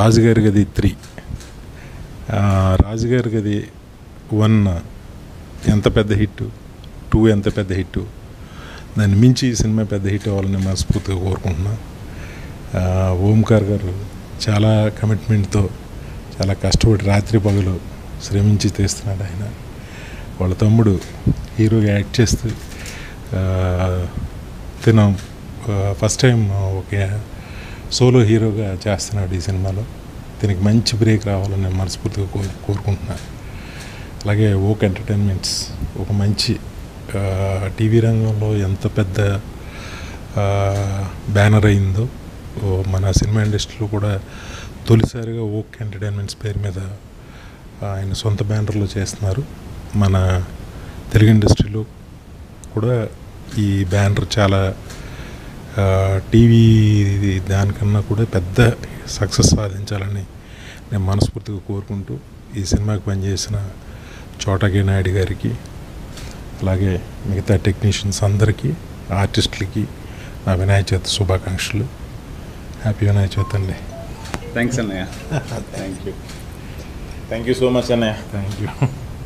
రాజుగారి గది త్రీ ఆ, రాజుగారి గది వన్ ఎంత పెద్ద హిట్ టూ ఎంత పెద్ద హిట్ దాన్ని మించి ఈ సినిమా పెద్ద హిట్ అవ్వాలని మనస్ఫూర్తిగా కోరుకుంటున్నా ఆ, ఓంకార్ గారు చాలా కమిట్మెంట్తో చాలా కష్టపడి రాత్రి పగలు శ్రమించి తీస్తున్నాడు ఆయన వాళ్ళ తమ్ముడు హీరోగా యాక్ట్ చేస్తూ ఆ, తిను ఫస్ట్ టైం ఒక సోలో హీరోగా చేస్తున్నాడు ఈ సినిమాలో దీనికి మంచి బ్రేక్ రావాలని నేను మనస్ఫూర్తిగా కోరు కోరుకుంటున్నాను అలాగే ఓక్ ఎంటర్టైన్మెంట్స్ ఒక మంచి ఆ, టీవీ రంగంలో ఎంత పెద్ద ఆ, బ్యానర్ అయిందో ఓ మన సినిమా ఇండస్ట్రీలో కూడా తొలిసారిగా ఓక్ ఎంటర్టైన్మెంట్స్ పేరు మీద ఆయన సొంత బ్యానర్లో చేస్తున్నారు మన తెలుగు ఇండస్ట్రీలో కూడా ఈ బ్యానర్ చాలా ఆ, టీవీ దానికన్నా కూడా పెద్ద సక్సెస్ సాధించాలని నేను మనస్ఫూర్తిగా కోరుకుంటూ ఈ సినిమాకి పనిచేసిన చోటగే నాయుడు గారికి అలాగే మిగతా టెక్నీషియన్స్ అందరికీ ఆర్టిస్టులకి నా వినాయక చవితి శుభాకాంక్షలు హ్యాపీ వినాయక చవితి అండి థ్యాంక్స్ అన్నయ్య thank you thank you so much అన్నయ్య థ్యాంక్ యూ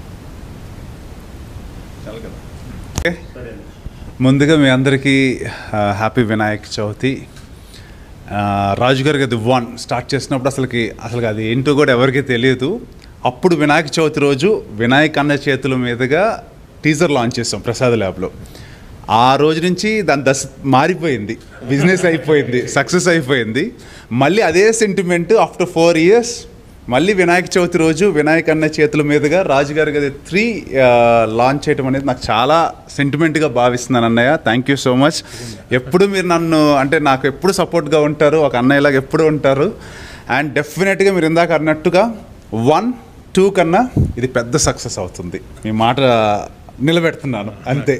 చాలు కదా ముందుగా మీ అందరికీ ఆ, హ్యాపీ వినాయక చవితి ఆ, రాజుగారి గది వన్ స్టార్ట్ చేసినప్పుడు అసలుకి అసలు అది ఏంటో కూడా ఎవరికీ తెలియదు అప్పుడు వినాయక చవితి రోజు వినాయక్ అన్న చేతుల మీదుగా టీజర్ లాంచ్ చేసాం ప్రసాద్ ల్యాబ్లో ఆ రోజు నుంచి దాని దశ మారిపోయింది బిజినెస్ అయిపోయింది సక్సెస్ అయిపోయింది మళ్ళీ అదే సెంటిమెంట్ ఆఫ్టర్ ఫోర్ ఇయర్స్ మళ్ళీ వినాయక చవితి రోజు వినాయక్ అన్న చేతుల మీదుగా రాజుగారి గది త్రీ లాంచ్ చేయడం అనేది నాకు చాలా సెంటిమెంట్గా భావిస్తున్నాను అన్నయ్య థ్యాంక్ యూ సో మచ్ ఎప్పుడు మీరు నన్ను అంటే నాకు ఎప్పుడు సపోర్ట్గా ఉంటారు ఒక అన్నయ్యలాగా ఎప్పుడు ఉంటారు అండ్ డెఫినెట్గా మీరు ఇందాక అన్నట్టుగా వన్ టూ కన్నా ఇది పెద్ద సక్సెస్ అవుతుంది మీ మాట నిలబెడుతున్నాను అంతే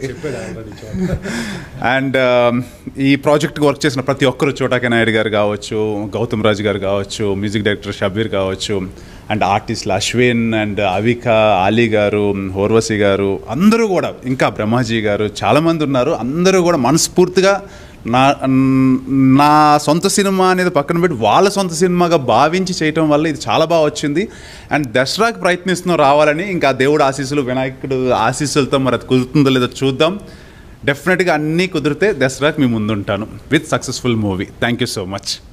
అండ్ ఈ ప్రాజెక్ట్కి వర్క్ చేసిన ప్రతి ఒక్కరు చోటాకి నాయుడు గారు కావచ్చు గౌతమ్ రాజు గారు కావచ్చు మ్యూజిక్ డైరెక్టర్ షబీర్ కావచ్చు అండ్ ఆర్టిస్టులు అశ్విన్ అండ్ అవిక ఆలీ గారు హోర్వసి గారు అందరూ కూడా ఇంకా బ్రహ్మాజీ గారు చాలామంది ఉన్నారు అందరూ కూడా మనస్ఫూర్తిగా నా నా సొంత సినిమా అనేది పక్కన పెట్టి వాళ్ళ సొంత సినిమాగా భావించి చేయటం వల్ల ఇది చాలా బాగా వచ్చింది అండ్ దసరాకి ప్రయత్నిస్తున్నాం రావాలని ఇంకా దేవుడు ఆశీస్సులు వినాయకుడు ఆశీస్సులతో మరి అది కుదురుతుందో లేదో చూద్దాం డెఫినెట్గా అన్నీ కుదిరితే దసరాకి మీ ముందుంటాను with successful movie thank you so much